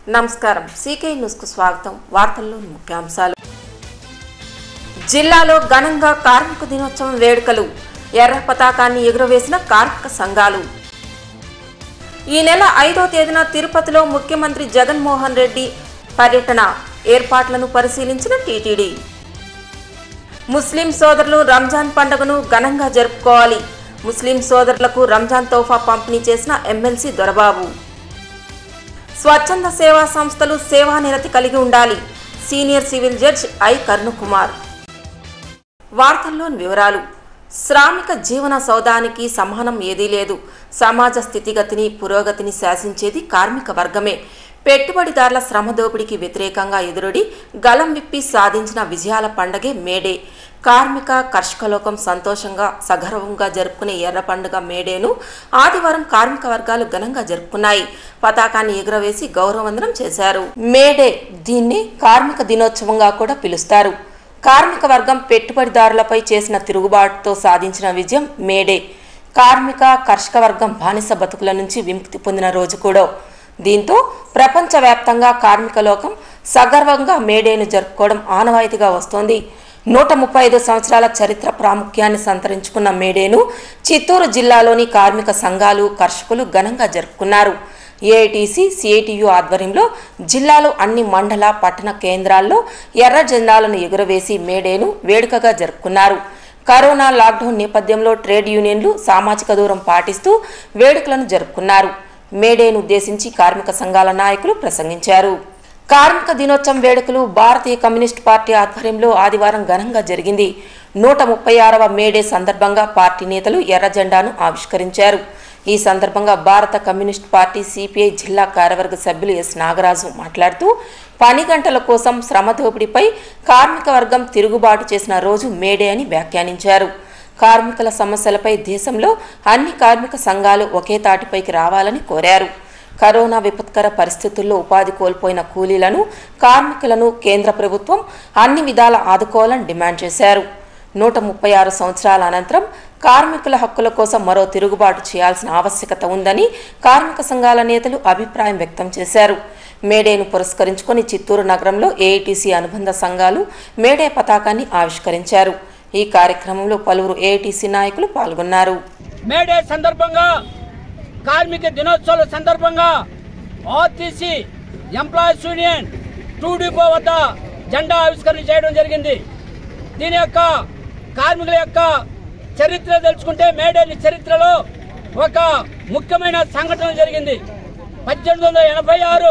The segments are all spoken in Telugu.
నమస్కారం సీకే న్యూస్కు స్వాగతం వార్తల్లోని ముఖ్యాంశాలు జిల్లాలో ఘనంగా కార్మిక దినోత్సవం వేడుకలు ఎర్ర పతాకాన్ని ఎగురవేసిన కార్మిక సంఘాలు ఈ నెల ఐదో తేదీన తిరుపతిలో ముఖ్యమంత్రి జగన్మోహన్ రెడ్డి పర్యటన ఏర్పాట్లను పరిశీలించిన టీటీడీ ముస్లిం సోదరులు రంజాన్ పండుగను ఘనంగా జరుపుకోవాలి ముస్లిం సోదరులకు రంజాన్ తోఫా పంపిణీ చేసిన ఎమ్మెల్సీ దొరబాబు స్వచ్ఛంద సేవా సంస్థలు సేవా నిరతి కలిగి ఉండాలి senior civil judge I Karunakumar వార్తల్లోని వివరాలు శ్రామిక జీవన సౌదానికి సమానం ఏదీ లేదు సమాజ స్థితిగతిని పురోగతిని శాసించేది కార్మిక వర్గమే పెట్టుబడిదారుల శ్రమ దోపిడీకి వ్యతిరేకంగా ఎదురొడి గలం విప్పి సాధించిన విజయాల పండగే మేడే కార్మిక కర్షక లోకం సంతోషంగా సగర్వంగా జరుపుకునే ఎర్ర పండుగ మేడేను ఆదివారం కార్మిక వర్గాలు ఘనంగా జరుపుకున్నాయి పతాకాన్ని ఎగురవేసి గౌరవవందనం చేశారు మేడే దీన్ని కార్మిక దినోత్సవంగా కూడా పిలుస్తారు కార్మిక వర్గం పెట్టుబడిదారులపై చేసిన తిరుగుబాటుతో సాధించిన విజయం మేడే కార్మిక కర్షక వర్గం బానిస బతుకుల నుంచి విముక్తి పొందిన రోజు కూడా దీంతో ప్రపంచవ్యాప్తంగా కార్మిక లోకం సగర్వంగా మేడేను జరుపుకోవడం ఆనవాయితీగా వస్తోంది నూట ముప్పై ఐదు సంవత్సరాల చరిత్ర ప్రాముఖ్యాన్ని సంతరించుకున్న మేడేను చిత్తూరు జిల్లాలోని కార్మిక సంఘాలు కర్షకులు ఘనంగా జరుపుకున్నారు ఏఐటీసీ సిఐటియు ఆధ్వర్యంలో జిల్లాలో అన్ని మండల పట్టణ కేంద్రాల్లో ఎర్ర జెండాలను ఎగురవేసి మేడేను వేడుకగా జరుపుకున్నారు కరోనా లాక్డౌన్ నేపథ్యంలో ట్రేడ్ యూనియన్లు సామాజిక దూరం పాటిస్తూ వేడుకలను జరుపుకున్నారు మేడేను ఉద్దేశించి కార్మిక సంఘాల నాయకులు ప్రసంగించారు కార్మిక దినోత్సవం వేడుకలు భారతీయ కమ్యూనిస్ట్ పార్టీ ఆధ్వర్యంలో ఆదివారం ఘనంగా జరిగింది నూట ముప్పై ఆరవ మేడే సందర్భంగా పార్టీ నేతలు ఎర్ర జెండాను ఆవిష్కరించారు ఈ సందర్భంగా భారత కమ్యూనిస్ట్ పార్టీ సిపిఐ జిల్లా కార్యవర్గ సభ్యులు ఎస్ నాగరాజు మాట్లాడుతూ పని గంటల కోసం శ్రమ దోపిడీపై కార్మిక వర్గం తిరుగుబాటు చేసిన రోజు మేడే అని వ్యాఖ్యానించారు కార్మికుల సమస్యలపై దేశంలో అన్ని కార్మిక సంఘాలు ఒకే తాటిపైకి రావాలని కోరారు కరోనా విపత్కర పరిస్థితుల్లో ఉపాధి కోల్పోయిన కూలీలను కార్మికులను కేంద్ర ప్రభుత్వం అన్ని విధాల ఆదుకోవాలని డిమాండ్ చేశారు నూట ముప్పై ఆరు సంవత్సరాల అనంతరం కార్మికుల హక్కుల కోసం మరో తిరుగుబాటు చేయాల్సిన ఆవశ్యకత ఉందని కార్మిక సంఘాల నేతలు అభిప్రాయం వ్యక్తం చేశారు మేడేను పురస్కరించుకొని చిత్తూరు నగరంలో ఏఐటీసీ అనుబంధ సంఘాలు మేడే పతాకాన్ని ఆవిష్కరించారు ఈ కార్యక్రమంలో పలువురు ఏఐటీసీ నాయకులు పాల్గొన్నారు మేడే సందర్భంగా కార్మిక దినోత్సవాల సందర్భంగా RTC employees union two depot వద్ద జెండా ఆవిష్కరణ చేయడం జరిగింది దీని యొక్క కార్మికుల యొక్క చరిత్ర తెలుసుకుంటే మేడేని చరిత్రలో ఒక ముఖ్యమైన సంఘటన జరిగింది పద్దెనిమిది వందల ఎనభై ఆరు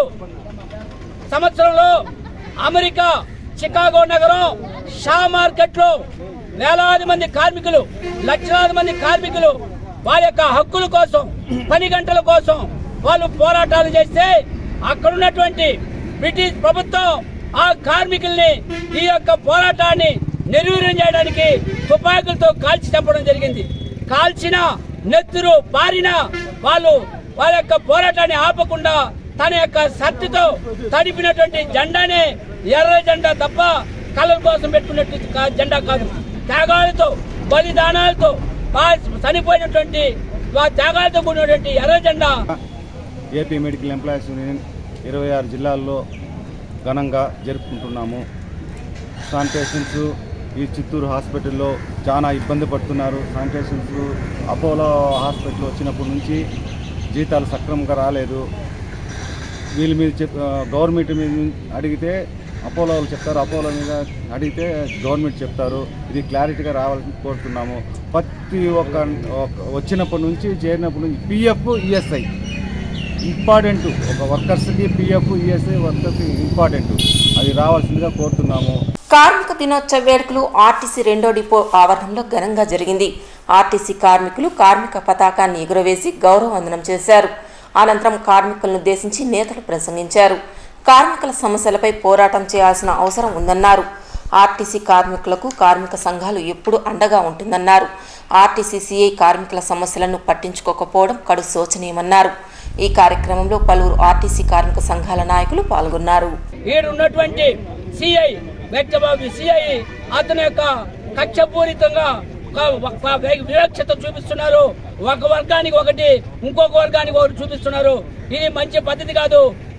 సంవత్సరంలో అమెరికా చికాగో నగరం షా మార్కెట్ లో వేలాది మంది కార్మికులు లక్షలాది మంది కార్మికులు వారి యొక్క హక్కుల కోసం పని గంటల కోసం వాళ్ళు పోరాటాలు చేస్తే అక్కడ ఉన్నటువంటి బ్రిటిష్ ప్రభుత్వం ఆ కార్మికుల్ని ఈ యొక్క పోరాటాన్ని నిర్వీర్యం చేయడానికి తుపాకులతో కాల్చి చంపడం జరిగింది కాల్చిన నెత్తురు పారిన వాళ్ళు వాళ్ళ యొక్క పోరాటాన్ని ఆపకుండా తన యొక్క సత్తుతో తడిపినటువంటి జెండానే ఎర్ర జెండా తప్ప కలర్ కోసం పెట్టుకున్నట్టు కా- జెండా కాదు త్యాగాలతో బలిదానాలతో ఆ చనిపోయినటువంటి ఆ త్యాగాలతో కూడినటువంటి ఎర్ర జెండా ఏపీ మెడికల్ ఎంప్లాయీస్ యూనియన్ ఇరవై ఆరు జిల్లాల్లో ఘనంగా జరుపుకుంటున్నాము శానిటేషన్స్ ఈ చిత్తూరు హాస్పిటల్లో చాలా ఇబ్బంది పడుతున్నారు శానిటేషన్స్ అపోలో హాస్పిటల్ వచ్చినప్పటి నుంచి జీతాలు సక్రమంగా రాలేదు వీళ్ళ మీద చెప్ గవర్నమెంట్ మీద అడిగితే అపోలో వాళ్ళు చెప్తారు అపోలో మీద అడిగితే గవర్నమెంట్ చెప్తారు ఇది క్లారిటీగా రావాలని కోరుతున్నాము ప్రతి ఒక్క ఒక- వచ్చినప్పటి నుంచి చేరినప్పటి నుంచి పిఎఫ్ ఈఎస్ఐ ఇంపార్టెంట్ ఒక వర్కర్స్కి పిఎఫ్ ఈఎస్ఐ వర్కర్స్కి ఇంపార్టెంట్ అది రావాల్సిందిగా కోరుతున్నాము కార్మిక దినోత్సవ వేడుకలు ఆర్టీసీ రెండో డిపో ఆవరణంలో ఘనంగా జరిగింది ఆర్టీసీ కార్మికులు కార్మిక పతాకాన్ని ఎగురవేసి గౌరవవందనం చేశారు అనంతరం కార్మికులను ఉద్దేశించి నేతలు ప్రసంగించారు కార్మికుల సమస్యలపై పోరాటం చేయాల్సిన అవసరం ఉందన్నారు ఆర్టీసీ కార్మికులకు కార్మిక సంఘాలు ఎప్పుడూ అండగా ఉంటుందన్నారు ఆర్టీసీ సీఐ కార్మికుల సమస్యలను పట్టించుకోకపోవడం కడు శోచనీయమన్నారు ఈ కార్యక్రమంలో పలువురు ఆర్టీసీ కార్మిక సంఘాల నాయకులు పాల్గొన్నారు ఈడు ఉన్నటువంటి సిఐ వ్యక్తబాబు సిఐ అతని యొక్క కక్షపూరితంగా ఒక- ఒక వివక్షత చూపిస్తున్నారు ఒక వర్గానికి ఒకటి ఇంకొక వర్గానికి ఒకటి చూపిస్తున్నారు ఇది మంచి పద్ధతి కాదు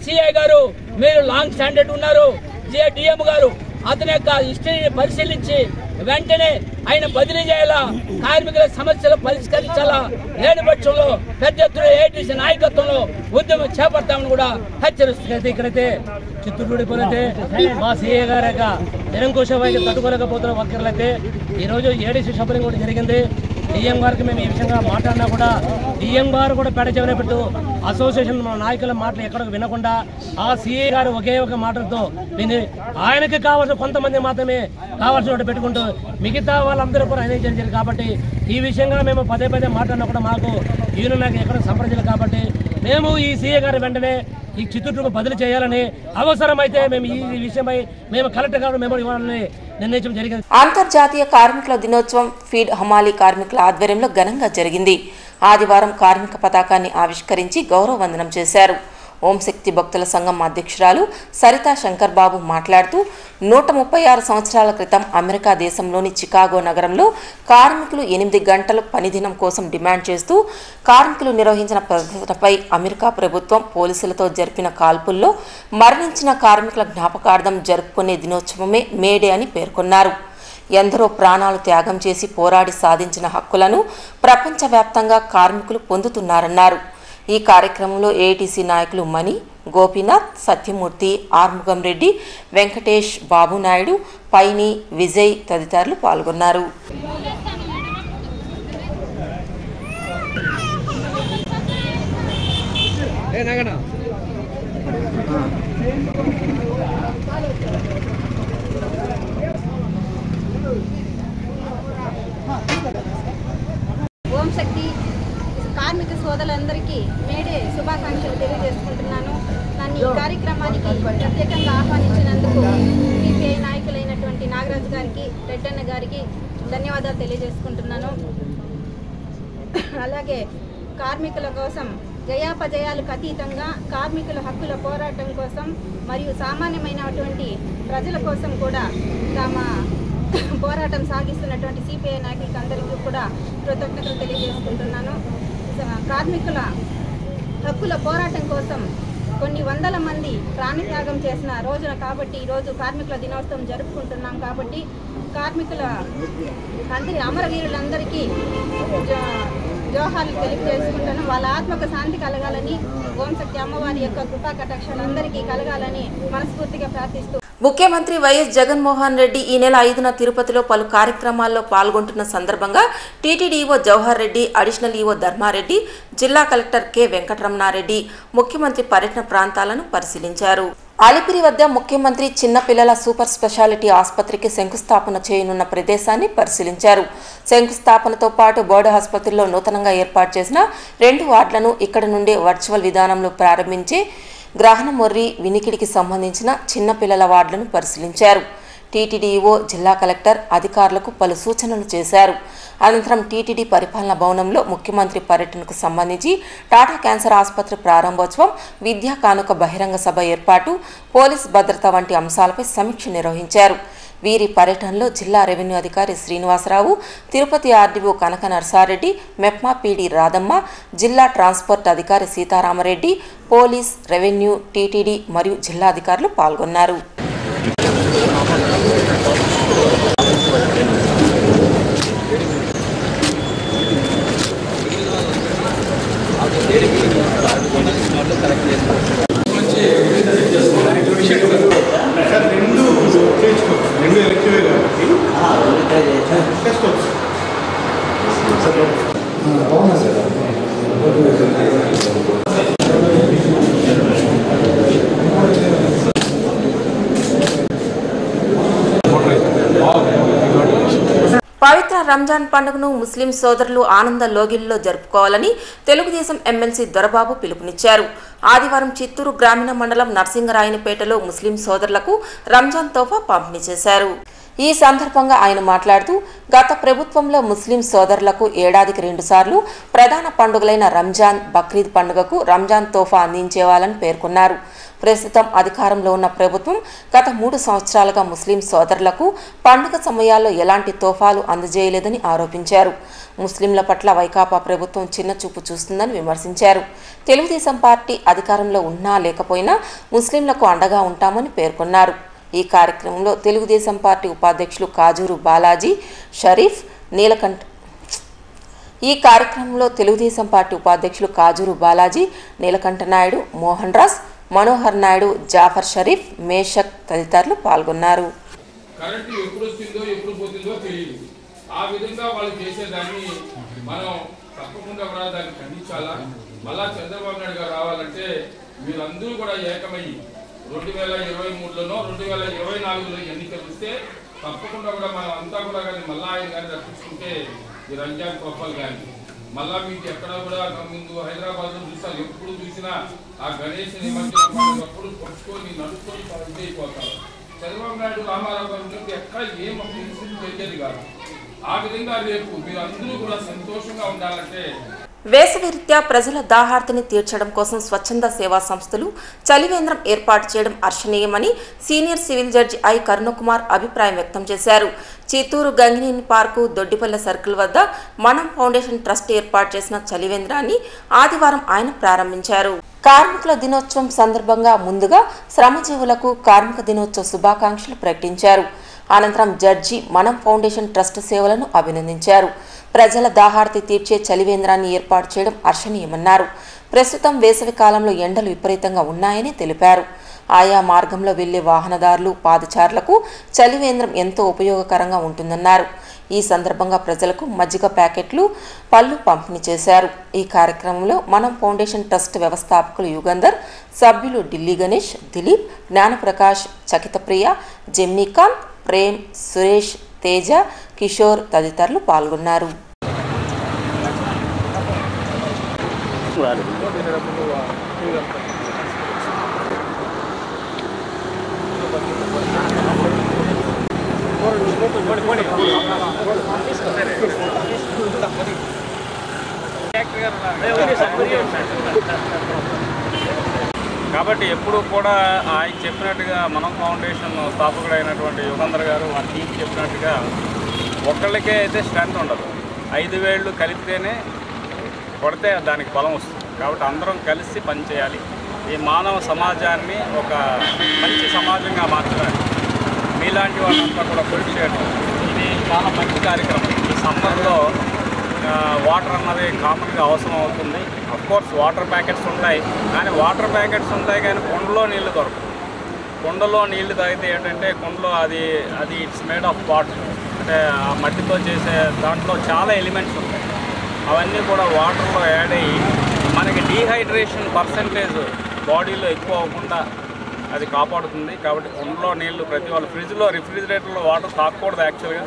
సిఐ గారు మీరు లాంగ్ స్టాండర్డ్ ఉన్నారు డిఎం గారు అతని యొక్క హిస్టరీని పరిశీలించి వెంటనే ఆయన బదిలీ చేయాలా కార్మికుల సమస్యలు పరిష్కరించాలా లేని పక్షంలో పెద్ద ఎత్తున ఏటీసీ నాయకత్వంలో ఉద్యమం చేపడతామని కూడా హెచ్చరిస్తున్నారు ఇక్కడైతే చిత్తూరు పోలైతే మా సీఏ గారి యొక్క నిరంకుశ వైద్య తట్టుకోలేకపోతున్న వర్కర్లైతే ఈరోజు ఏడీసీ షఫలింగ్ కూడా జరిగింది డిఎం గారికి మేము ఈ విషయంగా మాట్లాడినా కూడా డిఎం గారు కూడా పెడ చెవిన పెట్టు అసోసియేషన్ మన నాయకుల మాటలు ఎక్కడికి వినకుండా ఆ సీఏ గారు ఒకే ఒక మాటలతో దీన్ని ఆయనకి కావాల్సిన కొంతమంది మాత్రమే కావాల్సిన పెట్టుకుంటూ మిగతా వాళ్ళందరూ కూడా ఆయన జరిగింది కాబట్టి ఈ విషయంగా మేము పదే పదే మాట్లాడినా కూడా మాకు ఈయన నాకు ఎక్కడ సంప్రదించాలి కాబట్టి మేము ఈ సీఏ గారి వెంటనే ఈ చిత్తూరు బదిలీ చేయాలని అవసరమైతే మేము ఈ విషయమై మేము కలెక్టర్ గారు మేము ఇవ్వాలని నిర్ణయించడం జరిగింది అంతర్జాతీయ కార్మికుల దినోత్సవం ఫీడ్ హమాలీ కార్మికుల ఆధ్వర్యంలో ఘనంగా జరిగింది ఆదివారం కార్మిక పతాకాన్ని ఆవిష్కరించి గౌరవ వందనం చేశారు ఓం శక్తి భక్తుల సంఘం అధ్యక్షురాలు సరితా శంకర్ బాబు మాట్లాడుతూ నూట ముప్పై ఆరు సంవత్సరాల క్రితం అమెరికా దేశంలోని చికాగో నగరంలో కార్మికులు ఎనిమిది గంటల పనిదినం కోసం డిమాండ్ చేస్తూ కార్మికులు నిర్వహించిన ప్రదర్శనపై అమెరికా ప్రభుత్వం పోలీసులతో జరిపిన కాల్పుల్లో మరణించిన కార్మికుల జ్ఞాపకార్థం జరుపుకునే దినోత్సవమే మేడే అని పేర్కొన్నారు ఎందరో ప్రాణాలు త్యాగం చేసి పోరాడి సాధించిన హక్కులను ప్రపంచవ్యాప్తంగా కార్మికులు పొందుతున్నారన్నారు ఈ కార్యక్రమంలో ఏఐటీసీ నాయకులు మణి గోపీనాథ్ సత్యమూర్తి ఆర్ముగం రెడ్డి వెంకటేష్ బాబునాయుడు పైని విజయ్ తదితరులు పాల్గొన్నారు ఓం శక్తి కార్మిక సోదరులందరికీ మేడే శుభాకాంక్షలు తెలియజేసుకుంటున్నాను నన్ను ఈ కార్యక్రమానికి ప్రత్యేకంగా ఆహ్వానించినందుకు సిపిఐ నాయకులైనటువంటి నాగరాజు గారికి రెడ్డన్న గారికి ధన్యవాదాలు తెలియజేసుకుంటున్నాను అలాగే కార్మికుల కోసం జయాపజయాలకు అతీతంగా కార్మికుల హక్కుల పోరాటం కోసం మరియు సామాన్యమైనటువంటి ప్రజల కోసం కూడా తమ పోరాటం సాగిస్తున్నటువంటి సిపిఐ నాయకులకు అందరికీ కూడా కృతజ్ఞతలు తెలియజేసుకుంటున్నాను కార్మికుల హక్కుల పోరాటం కోసం కొన్ని వందల మంది ప్రాణత్యాగం చేసిన రోజున కాబట్టి ఈరోజు కార్మికుల దినోత్సవం జరుపుకుంటున్నాం కాబట్టి కార్మికుల అందరి అమరవీరులందరికీ జో- జోహార్లు తెలియజేసుకుంటాను వాళ్ళ ఆత్మకు శాంతి కలగాలని ఓంశక్తి అమ్మవారి యొక్క కృపా కటాక్షాలు అందరికీ కలగాలని మనస్ఫూర్తిగా ప్రార్థిస్తూ ముఖ్యమంత్రి వైఎస్ జగన్మోహన్ రెడ్డి ఈ నెల ఐదున తిరుపతిలో పలు కార్యక్రమాల్లో పాల్గొంటున్న సందర్భంగా TTD EO Jawahar Reddy additional EO Dharmareddy జిల్లా కలెక్టర్ కె వెంకటరమణారెడ్డి ముఖ్యమంత్రి పర్యటన ప్రాంతాలను పరిశీలించారు అలిపిరి వద్ద ముఖ్యమంత్రి చిన్నపిల్లల సూపర్ స్పెషాలిటీ ఆసుపత్రికి శంకుస్థాపన చేయనున్న ప్రదేశాన్ని పరిశీలించారు శంకుస్థాపనతో పాటు బోర్డు ఆసుపత్రిలో నూతనంగా ఏర్పాటు చేసిన రెండు వార్డులను ఇక్కడ నుండే వర్చువల్ విధానంలో ప్రారంభించి గ్రహణమొర్రి వినికిడికి సంబంధించిన చిన్నపిల్లల వార్డులను పరిశీలించారు టీటీడీఓ జిల్లా కలెక్టర్ అధికారులకు పలు సూచనలు చేశారు అనంతరం టీటీడీ పరిపాలన భవనంలో ముఖ్యమంత్రి పర్యటనకు సంబంధించి టాటా క్యాన్సర్ ఆసుపత్రి ప్రారంభోత్సవం విద్యా కానుక బహిరంగ సభ ఏర్పాటు పోలీస్ భద్రత వంటి అంశాలపై సమీక్ష నిర్వహించారు వీరి పర్యటనలో జిల్లా రెవెన్యూ అధికారి Srinivasarao Tirupati RDO Kanaka Narsareddy MEPMA PD Radhamma జిల్లా ట్రాన్స్పోర్ట్ అధికారి సీతారామరెడ్డి పోలీస్ రెవెన్యూ టీటీడీ మరియు జిల్లా అధికారులు పాల్గొన్నారు పవిత్ర రంజాన్ పండుగను ముస్లిం సోదరులు ఆనంద లోగిల్లో జరుపుకోవాలని తెలుగుదేశం ఎమ్మెల్సీ దొరబాబు పిలుపునిచ్చారు ఆదివారం చిత్తూరు గ్రామీణ మండలం నర్సింగరాయనిపేటలో ముస్లిం సోదరులకు రంజాన్ తోఫా పంపిణీ చేశారు ఈ సందర్భంగా ఆయన మాట్లాడుతూ గత ప్రభుత్వంలో ముస్లిం సోదరులకు ఏడాదికి రెండుసార్లు ప్రధాన పండుగలైన రంజాన్ బక్రీద్ పండుగకు రంజాన్ తోఫా అందించేవాలని పేర్కొన్నారు ప్రస్తుతం అధికారంలో ఉన్న ప్రభుత్వం గత మూడు సంవత్సరాలుగా ముస్లిం సోదరులకు పండుగ సమయాల్లో ఎలాంటి తోఫాలు అందజేయలేదని ఆరోపించారు ముస్లింల పట్ల వైకాపా ప్రభుత్వం చిన్నచూపు చూస్తుందని విమర్శించారు తెలుగుదేశం పార్టీ అధికారంలో ఉన్నా లేకపోయినా ముస్లింలకు అండగా ఉంటామని పేర్కొన్నారు ఈ కార్యక్రమంలో తెలుగుదేశం పార్టీ ఉపాధ్యక్షులు కాజూరు బాలాజీ షరీఫ్ నీలకంఠ ఈ కార్యక్రమంలో తెలుగుదేశం పార్టీ ఉపాధ్యక్షులు కాజూరు బాలాజీ నీలకంఠ నాయుడు మోహన్ రాజ్ మనోహర్ నాయుడు జాఫర్ షరీఫ్ మేషక్ తదితరులు పాల్గొన్నారు కరెంటు ఎప్పుడు వస్తుందో ఎప్పుడు పోతుందో తెలియదు ఆ విధంగా వాళ్ళు చేసేదాన్ని మనం తప్పకుండా కూడా దాన్ని ఖండించాలా మళ్ళా చంద్రబాబు నాయుడు గారు రావాలంటే వీళ్ళందరూ కూడా ఏకమయ్యి రెండు వేల ఇరవై మూడులోనో రెండు వేల ఇరవై నాలుగులో ఎన్నికలు వస్తే తప్పకుండా కూడా మనం అంతా కూడా కానీ మళ్ళా ఆయన కానీ రప్పించుకుంటే ఈ రంజాన్ గొప్పలు కానీ మళ్ళా మీకు ఎక్కడ కూడా ముందు హైదరాబాద్ లో చూసారు ఎప్పుడు చూసినా ఆ గణేష్ నిమజ్జనం పండుగప్పుడు పట్టుకొని నడుచుకొని ఇదైపోతారు చంద్రబాబు నాయుడు రామారావు గారు ఉన్నప్పుడు ఎక్కడ ఏం ఒక ఇన్సిడెంట్ జరిగేది కాదు ఆ విధంగా రేపు మీరు అందరూ కూడా సంతోషంగా ఉండాలంటే వేసవిరీత్యా ప్రజల దాహార్తిని తీర్చడం కోసం స్వచ్ఛంద సేవా సంస్థలు చలివేంద్రం ఏర్పాటు చేయడం హర్షణీయమని senior civil judge I Karunakumar అభిప్రాయం వ్యక్తం చేశారు చిత్తూరు గంగినేని పార్కు దొడ్డిపల్లె సర్కిల్ వద్ద మనం ఫౌండేషన్ ట్రస్ట్ ఏర్పాటు చేసిన చలివేంద్రాన్ని ఆదివారం ఆయన ప్రారంభించారు కార్మికుల దినోత్సవం సందర్భంగా ముందుగా శ్రమజీవులకు కార్మిక దినోత్సవ శుభాకాంక్షలు ప్రకటించారు అనంతరం జడ్జి మనం ఫౌండేషన్ ట్రస్ట్ సేవలను అభినందించారు ప్రజల దాహార్తి తీర్చే చలివేంద్రాన్ని ఏర్పాటు చేయడం హర్షణీయమన్నారు ప్రస్తుతం వేసవి కాలంలో ఎండలు విపరీతంగా ఉన్నాయని తెలిపారు ఆయా మార్గంలో వెళ్లే వాహనదారులు పాదచారులకు చలివేంద్రం ఎంతో ఉపయోగకరంగా ఉంటుందన్నారు ఈ సందర్భంగా ప్రజలకు మజ్జిగ ప్యాకెట్లు పళ్ళు పంపిణీ చేశారు ఈ కార్యక్రమంలో మనం ఫౌండేషన్ ట్రస్ట్ వ్యవస్థాపకులు యుగంధర్ సభ్యులు ఢిల్లీ గణేష్ దిలీప్ జ్ఞానప్రకాష్ చకితప్రియ జెమ్నీకాంత్ ప్రేమ్ సురేష్ తేజ కిషోర్ తదితరులు పాల్గొన్నారు కాబట్టి ఎప్పుడు కూడా ఆయన చెప్పినట్టుగా మనం ఫౌండేషన్ స్థాపకుడు అయినటువంటి యుగంధర్ గారు వాళ్ళ టీం చెప్పినట్టుగా ఒక్కళ్ళకే అయితే స్ట్రెంత్ ఉండదు ఐదు వేళ్ళు కలిపితేనే కొడితే దానికి బలం వస్తుంది కాబట్టి అందరం కలిసి పనిచేయాలి ఈ మానవ సమాజాన్ని ఒక మంచి సమాజంగా మార్చడానికి మీలాంటి వాళ్ళంతా కూడా కృషి చేయడం ఇది చాలా మంచి కార్యక్రమం ఈ సమ్మర్లో ఆ, వాటర్ అన్నది కామన్గా అవసరం అవుతుంది కోర్స్ వాటర్ ప్యాకెట్స్ ఉంటాయి కానీ వాటర్ ప్యాకెట్స్ ఉంటాయి కానీ కుండలో నీళ్లు దొరకవు కుండలో నీళ్లు తాగితే ఏంటంటే కుండలో అది అది ఇట్స్ మేడ్ ఆఫ్ వాటర్ అంటే ఆ మట్టితో చేసే దాంట్లో చాలా ఎలిమెంట్స్ ఉంటాయి అవన్నీ కూడా వాటర్లో యాడ్ అయ్యి మనకి డీహైడ్రేషన్ పర్సంటేజ్ బాడీలో ఎక్కువ అవ్వకుండా అది కాపాడుతుంది కాబట్టి కుండలో నీళ్లు ప్రతి వాళ్ళు ఫ్రిడ్జ్లో రిఫ్రిజిరేటర్లో వాటర్ తాగకూడదు యాక్చువల్గా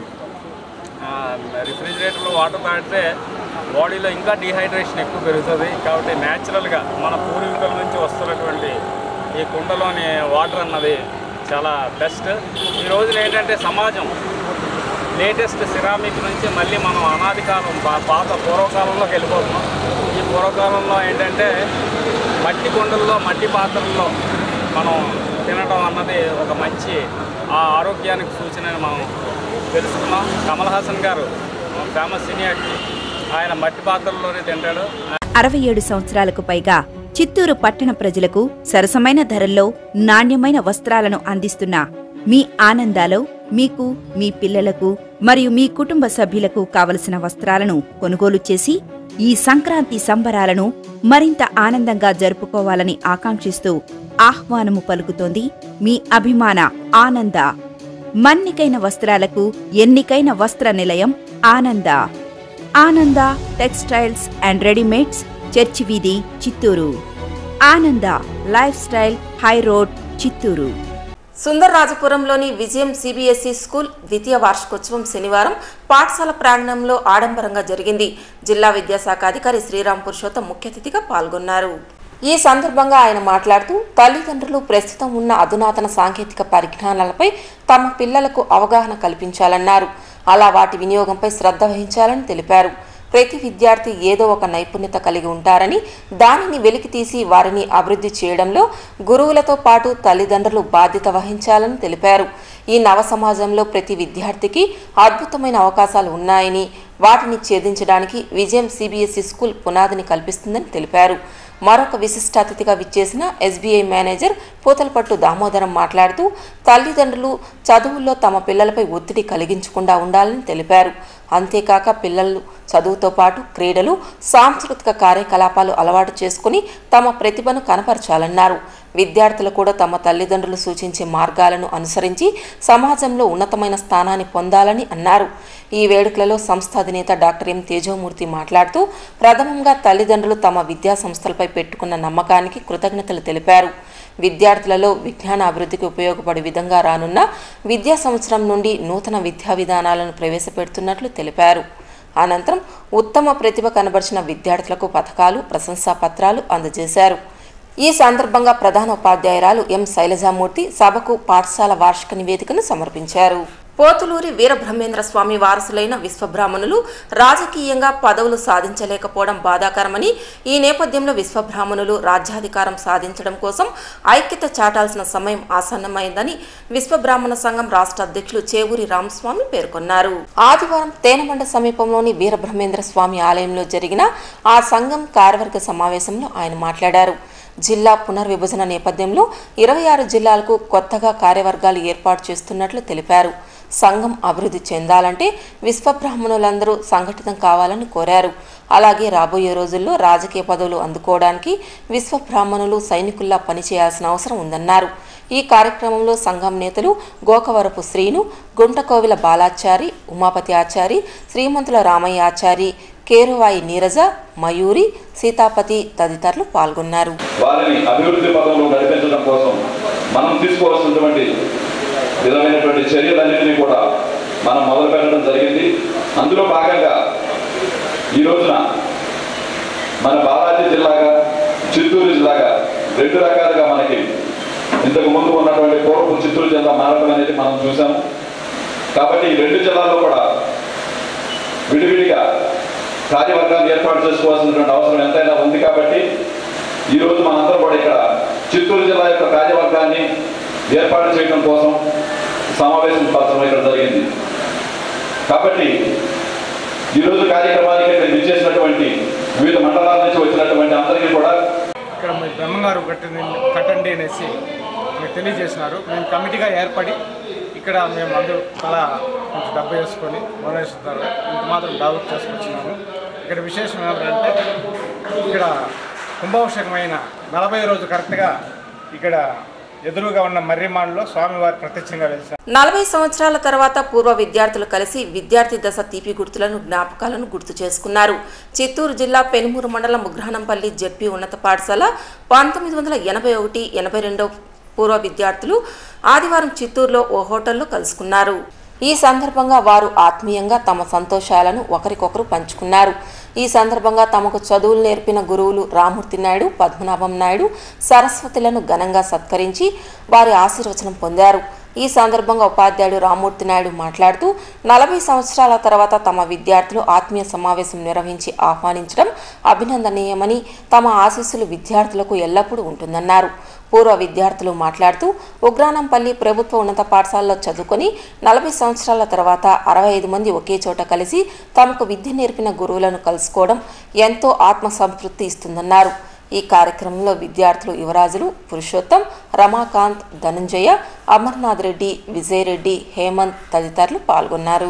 రిఫ్రిజిరేటర్లో వాటర్ తాగితే బాడీలో ఇంకా డీహైడ్రేషన్ ఎక్కువ పెరుగుతుంది కాబట్టి న్యాచురల్గా మన పూర్వీకుల నుంచి వస్తున్నటువంటి ఈ కుండలోని వాటర్ అన్నది చాలా బెస్ట్ ఈ రోజున ఏంటంటే సమాజం లేటెస్ట్ సిరామిక్ నుంచి మళ్ళీ మనం అనాది కాలం పా- పాత పూర్వకాలంలోకి వెళ్ళిపోతున్నాం ఈ పూర్వకాలంలో ఏంటంటే మట్టి కుండల్లో మట్టి పాత్రల్లో మనం తినడం అన్నది ఒక మంచి ఆ ఆరోగ్యానికి సూచన అని మనం తెలుసుకున్నాం కమల్ హాసన్ గారు ఫేమస్ సినీ యాక్టర్ ఆయన మట్టి పాత్రల్లోనే తింటాడు అరవై ఏడు సంవత్సరాలకు పైగా చిత్తూరు పట్టణ ప్రజలకు సరసమైన ధరల్లో నాణ్యమైన వస్త్రాలను అందిస్తున్న మీ ఆనందాలో మీకు మీ పిల్లలకు మరియు మీ కుటుంబ సభ్యులకు కావలసిన వస్త్రాలను కొనుగోలు చేసి ఈ సంక్రాంతి సంబరాలను మరింత ఆనందంగా జరుపుకోవాలని ఆకాంక్షిస్తూ ఆహ్వానము పలుకుతోంది మీ అభిమాన ఆనంద మన్నికైన వస్త్రాలకు ఎన్నికైన వస్త్ర నిలయం ఆనంద ఆనంద టెక్స్టైల్స్ అండ్ రెడీమేడ్స్ చర్చి వీధి Chittoor Ananda life style high road Chittoor సుందర్రాజపురంలోని విజయం సిబిఎస్ఈ స్కూల్ ద్వితీయ వార్షికోత్సవం శనివారం పాఠశాల ప్రాంగణంలో ఆడంబరంగా జరిగింది జిల్లా విద్యాశాఖ అధికారి శ్రీరామ్ పురుషోత్తం ముఖ్య అతిథిగా పాల్గొన్నారు ఈ సందర్భంగా ఆయన మాట్లాడుతూ తల్లిదండ్రులు ప్రస్తుతం ఉన్న అధునాతన సాంకేతిక పరిజ్ఞానాలపై తమ పిల్లలకు అవగాహన కల్పించాలన్నారు అలా వాటి వినియోగంపై శ్రద్ధ వహించాలని తెలిపారు ప్రతి విద్యార్థి ఏదో ఒక నైపుణ్యత కలిగి ఉంటారని దానిని వెలికితీసి వారిని అభివృద్ధి చేయడంలో గురువులతో పాటు తల్లిదండ్రులు బాధ్యత వహించాలని తెలిపారు ఈ నవ సమాజంలో ప్రతి విద్యార్థికి అద్భుతమైన అవకాశాలు ఉన్నాయని వాటిని ఛేదించడానికి విజయం సిబిఎస్ఈ స్కూల్ పునాదిని కల్పిస్తుందని తెలిపారు మరొక విశిష్ట అతిథిగా విచ్చేసిన ఎస్బీఐ మేనేజర్ పూతలపట్టు దామోదరం మాట్లాడుతూ తల్లిదండ్రులు చదువుల్లో తమ పిల్లలపై ఒత్తిడి కలిగించకుండా ఉండాలని తెలిపారు అంతేకాక పిల్లలు చదువుతో పాటు క్రీడలు సాంస్కృతిక కార్యకలాపాలు అలవాటు చేసుకుని తమ ప్రతిభను కనపరచాలన్నారు విద్యార్థులు కూడా తమ తల్లిదండ్రులు సూచించే మార్గాలను అనుసరించి సమాజంలో ఉన్నతమైన స్థానాన్ని పొందాలని అన్నారు ఈ వేడుకలలో సంస్థ అధినేత డాక్టర్ ఎం తేజోమూర్తి మాట్లాడుతూ ప్రథమంగా తల్లిదండ్రులు తమ విద్యా సంస్థలపై పెట్టుకున్న నమ్మకానికి కృతజ్ఞతలు తెలిపారు విద్యార్థులలో విజ్ఞాన అభివృద్ధికి ఉపయోగపడే విధంగా రానున్న విద్యా సంవత్సరం నుండి నూతన విద్యా విధానాలను ప్రవేశపెడుతున్నట్లు తెలిపారు అనంతరం ఉత్తమ ప్రతిభ కనబరిచిన విద్యార్థులకు పథకాలు ప్రశంసా పత్రాలు అందజేశారు ఈ సందర్భంగా ప్రధాన ఉపాధ్యాయురాలు ఎం శైలజామూర్తి సభకు పాఠశాల వార్షిక నివేదికను సమర్పించారు పోతులూరి వీరబ్రహ్మేంద్ర స్వామి వారసులైన విశ్వబ్రాహ్మణులు రాజకీయంగా పదవులు సాధించలేకపోవడం బాధాకరమని ఈ నేపథ్యంలో విశ్వబ్రాహ్మణులు రాజ్యాధికారం సాధించడం కోసం ఐక్యత చాటాల్సిన సమయం ఆసన్నమైందని విశ్వబ్రాహ్మణ సంఘం రాష్ట్ర అధ్యక్షులు చేవూరి రామస్వామి పేర్కొన్నారు ఆదివారం తేనమండ సమీపంలోని వీరబ్రహ్మేంద్ర స్వామి ఆలయంలో జరిగిన ఆ సంఘం కార్యవర్గ సమావేశంలో ఆయన మాట్లాడారు జిల్లా పునర్విభజన నేపథ్యంలో ఇరవై ఆరు జిల్లాలకు కొత్తగా కార్యవర్గాలు ఏర్పాటు చేస్తున్నట్లు తెలిపారు సంఘం అభివృద్ధి చెందాలంటే విశ్వబ్రాహ్మణులందరూ సంఘటితం కావాలని కోరారు అలాగే రాబోయే రోజుల్లో రాజకీయ పదవులు అందుకోవడానికి విశ్వబ్రాహ్మణులు సైనికుల్లా పనిచేయాల్సిన అవసరం ఉందన్నారు ఈ కార్యక్రమంలో సంఘం నేతలు గోకవరపు శ్రీను గుంటకోవిల బాలాచారి ఉమాపతి ఆచారి శ్రీమంతుల రామయ్య ఆచారి కేరువాయి నీరజ మయూరి సీతాపతి తదితరులు పాల్గొన్నారు వారిని అభివృద్ధి పదంలో నడిపించడం కోసం మనం తీసుకోవాల్సినటువంటి విధమైనటువంటి చర్యలన్నింటినీ కూడా మనం మొదలు పెట్టడం జరిగింది అందులో భాగంగా ఈ రోజున మన బాలాజీ జిల్లాగా చిత్తూరు జిల్లాగా రెండు రకాలుగా మనకి ఇంతకు ముందు ఉన్నటువంటి పూర్వపు చిత్తూరు జిల్లా మారడం అనేది మనం చూసాము కాబట్టి ఈ రెండు జిల్లాల్లో కూడా విడివిడిగా కార్యవర్గాన్ని ఏర్పాటు చేసుకోవాల్సినటువంటి అవసరం ఎంతైనా ఉంది కాబట్టి ఈరోజు మనందరం కూడా ఇక్కడ చిత్తూరు జిల్లా యొక్క కార్యవర్గాన్ని ఏర్పాటు చేయడం కోసం సమావేశం పరచడం ఇక్కడ జరిగింది కాబట్టి ఈరోజు కార్యక్రమానికి ఇక్కడ విచ్చేసినటువంటి వివిధ మండలాల నుంచి వచ్చినటువంటి అందరికీ కూడా ఇక్కడ మీ బ్రహ్మంగారు కట్టండి కట్టండి అనేసి మీకు తెలియజేసినారు మేము కమిటీగా ఏర్పడి ఇక్కడ మేము అందరూ తలా కొంచెం డబ్బు వేసుకొని మొదలైస్తున్నారు ఇంత మాత్రం డెవలప్ చేసుకొచ్చినాము ఇక్కడ విశేషం ఏమిటంటే ఇక్కడ కుంభాభిషేకమైన నలభై రోజు కరెక్ట్గా ఇక్కడ ఎదురుగా ఉన్న మర్రిమాన్లో స్వామివారి ప్రత్యక్షంగా వెలిసారు నలభై సంవత్సరాల తర్వాత పూర్వ విద్యార్థులు కలిసి విద్యార్థి దశ తీపి గుర్తులను జ్ఞాపకాలను గుర్తు చేసుకున్నారు చిత్తూరు జిల్లా పెనుమూరు మండలం ఉగ్రహణంపల్లి జెడ్పీ ఉన్నత పాఠశాల పంతొమ్మిది వందల ఎనభై ఒకటి ఎనభై రెండో పూర్వ విద్యార్థులు ఆదివారం చిత్తూరులో ఓ హోటల్లో కలుసుకున్నారు ఈ సందర్భంగా వారు ఆత్మీయంగా తమ సంతోషాలను ఒకరికొకరు పంచుకున్నారు ఈ సందర్భంగా తమకు చదువులు నేర్పిన గురువులు రామూర్తి నాయుడు పద్మనాభం నాయుడు సరస్వతులను ఘనంగా సత్కరించి వారి ఆశీర్వచనం పొందారు ఈ సందర్భంగా ఉపాధ్యాయుడు రామూర్తి నాయుడు మాట్లాడుతూ నలభై సంవత్సరాల తర్వాత తమ విద్యార్థులు ఆత్మీయ సమావేశం నిర్వహించి ఆహ్వానించడం అభినందనీయమని తమ ఆశీస్సులు విద్యార్థులకు ఎల్లప్పుడూ ఉంటుందన్నారు పూర్వ విద్యార్థులు మాట్లాడుతూ ఉగ్రానంపల్లి ప్రభుత్వ ఉన్నత పాఠశాలలో చదువుకొని నలభై సంవత్సరాల తర్వాత అరవై ఐదు మంది ఒకే చోట కలిసి తమకు విద్య నేర్పిన గురువులను కలుసుకోవడం ఎంతో ఆత్మసంతృప్తి ఇస్తుందన్నారు ఈ కార్యక్రమంలో విద్యార్థులు యువరాజులు పురుషోత్తం రమాకాంత్ ధనంజయ అమర్నాథ్ రెడ్డి విజయ్ రెడ్డి హేమంత్ తదితరులు పాల్గొన్నారు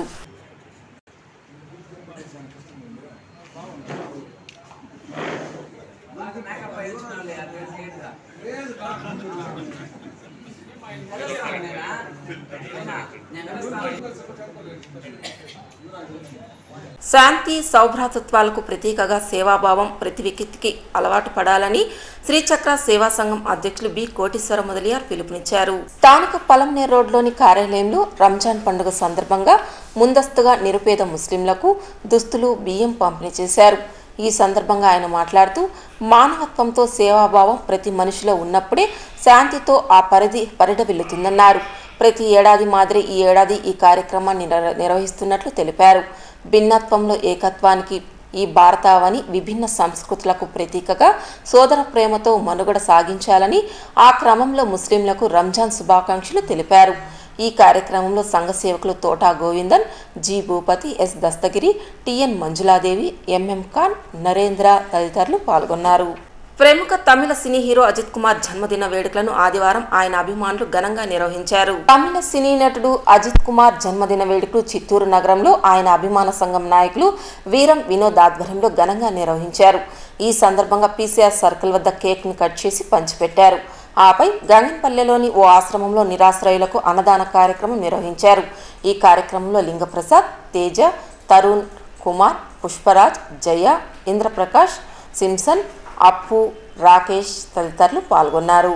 శాంతి సౌభ్రాతృత్వాలకు ప్రతీకగా సేవాభావం ప్రతి వ్యక్తికి అలవాటు పడాలని శ్రీచక్ర సేవా సంఘం అధ్యక్షులు బి కోటీశ్వర మొదలియార్ పిలుపునిచ్చారు స్థానిక పలంనేర్ రోడ్లోని కార్యాలయంలో రంజాన్ పండుగ సందర్భంగా ముందస్తుగా నిరుపేద ముస్లింలకు దుస్తులు బియ్యం పంపిణీ చేశారు ఈ సందర్భంగా ఆయన మాట్లాడుతూ మానవత్వంతో సేవాభావం ప్రతి మనిషిలో ఉన్నప్పుడే శాంతితో ఆ పరిధి పరిడవిల్లుతుందన్నారు ప్రతి ఏడాది మాదిరి ఈ ఏడాది ఈ కార్యక్రమాన్ని నిర- నిర్వహిస్తున్నట్లు తెలిపారు భిన్నత్వంలో ఏకత్వానికి ఈ భారతావని విభిన్న సంస్కృతులకు ప్రతీకగా సోదర ప్రేమతో మనుగడ సాగించాలని ఆ క్రమంలో ముస్లింలకు రంజాన్ శుభాకాంక్షలు తెలిపారు ఈ కార్యక్రమంలో సంఘ సేవకులు Thota Govindan G Bhupathi S Dastagiri TN Manjuladevi MM Khan Narendra తదితరులు పాల్గొన్నారు ప్రముఖ తమిళ సినీ హీరో అజిత్ కుమార్ జన్మదిన వేడుకలను ఆదివారం ఆయన అభిమానులు ఘనంగా నిర్వహించారు తమిళ సినీ నటుడు అజిత్ కుమార్ జన్మదిన వేడుకలు చిత్తూరు నగరంలో ఆయన అభిమాన సంఘం నాయకులు వీరం వినోద్ ఆధ్వర్యంలో ఘనంగా నిర్వహించారు ఈ సందర్భంగా పీసీఆర్ సర్కిల్ వద్ద కేక్ ని కట్ చేసి పంచిపెట్టారు ఆపై గంగంపల్లెలోని ఓ ఆశ్రమంలో నిరాశ్రయులకు అన్నదాన కార్యక్రమం నిర్వహించారు ఈ కార్యక్రమంలో లింగప్రసాద్ తేజ తరుణ్ కుమార్ పుష్పరాజ్ జయ ఇంద్రప్రకాష్ సింసన్ అప్పు రాకేష్ తదితరులు పాల్గొన్నారు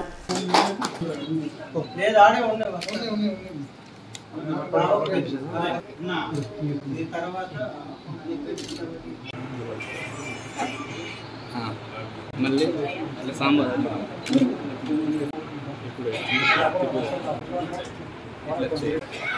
మళ్ళీ అట్లా సాంబార్ ఇప్పుడు ఇట్లా చేయి.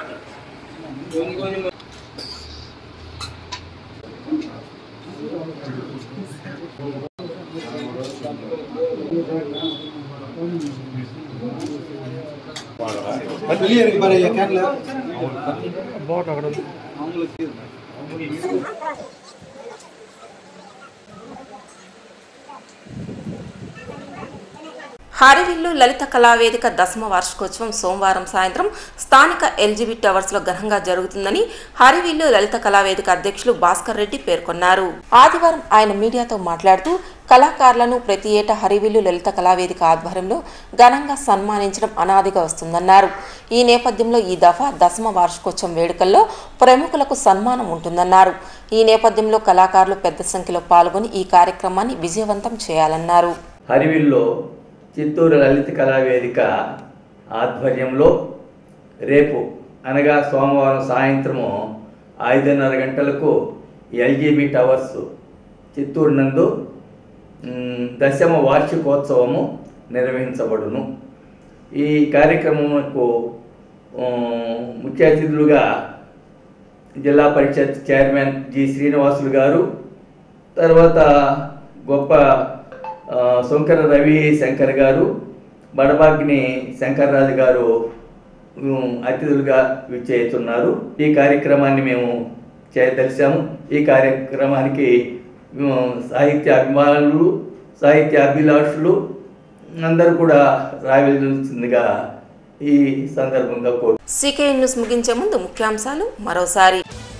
హరివిల్లు లలిత కళావేదిక దశమ వార్షికోత్సవం సోమవారం సాయంత్రం స్థానిక ఎల్జీబీ టవర్స్ లో ఘనంగా జరుగుతుందని హరివిల్లు లలిత కళావేదిక అధ్యక్షులు భాస్కర్ రెడ్డి పేర్కొన్నారు ఆదివారం ఆయన మీడియాతో మాట్లాడుతూ కళాకారులను ప్రతి ఏటా హరివిల్లు లలిత కళావేదిక ఆధ్వర్యంలో ఘనంగా సన్మానించడం అనాదిగా వస్తుందన్నారు ఈ నేపథ్యంలో ఈ దఫా దశమ వార్షికోత్సవం వేడుకల్లో ప్రముఖులకు సన్మానం ఉంటుందన్నారు ఈ నేపథ్యంలో కళాకారులు పెద్ద సంఖ్యలో పాల్గొని ఈ కార్యక్రమాన్ని విజయవంతం చేయాలన్నారు హరివిల్లో చిత్తూరు లలిత కళావేదిక ఆధ్వర్యంలో రేపు అనగా సోమవారం సాయంత్రము ఐదున్నర గంటలకు ఎల్జీబీ టవర్స్ చిత్తూరు నందు మ్, దశమ వార్షికోత్సవము నిర్వహించబడును ఈ కార్యక్రమముకు ఉమ్, ముఖ్య అతిథులుగా జిల్లా పరిషత్ చైర్మన్ జి శ్రీనివాసులు గారు తర్వాత గొప్ప ఆ, శంకర రవి శంకర్ గారు బడబాగ్ని శంకర్రాజు గారు ఉమ్, అతిథులుగా విచ్చేస్తున్నారు ఈ కార్యక్రమాన్ని మేము చేయదలిచాము ఈ కార్యక్రమానికి ఉమ్, సాహిత్య అభిమానులు సాహిత్య అభిలాషులు అందరూ కూడా రావాల్సిందిగా ఈ సందర్భంగా కోరు సీకే న్యూస్ ముగించే ముందు ముఖ్యాంశాలు మరోసారి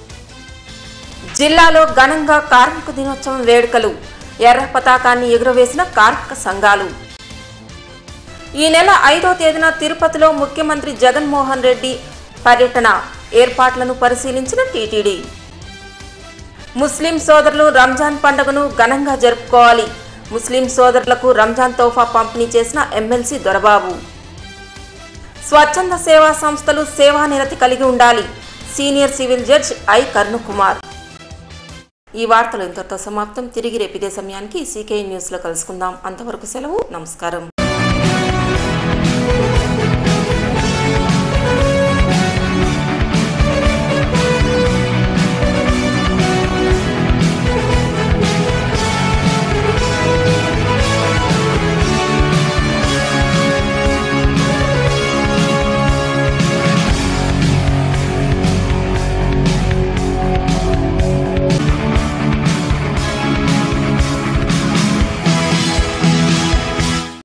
జిల్లాలో ఘనంగా కార్మిక దినోత్సవం వేడుకలు ఎర్ర పతాకాన్ని ఎగురవేసిన కార్మిక సంఘాలు ఈ నెల ఐదో తేదీన తిరుపతిలో ముఖ్యమంత్రి జగన్మోహన్ రెడ్డి పర్యటన ఏర్పాట్లను పరిశీలించిన టీటీడీ ముస్లిం సోదరులు రంజాన్ పండుగను ఘనంగా జరుపుకోవాలి ముస్లిం సోదరులకు రంజాన్ తోఫా పంపిణీ చేసిన ఎమ్మెల్సీ దొరబాబు స్వచ్ఛంద సేవా సంస్థలు సేవా నిరతి కలిగి ఉండాలి senior civil judge I Karunakumar ఈ వార్తలు ఇంతటితో సమాప్తం తిరిగి రేపు ఇదే సమయానికి సీకే న్యూస్లో కలుసుకుందాం అంతవరకు సెలవు నమస్కారం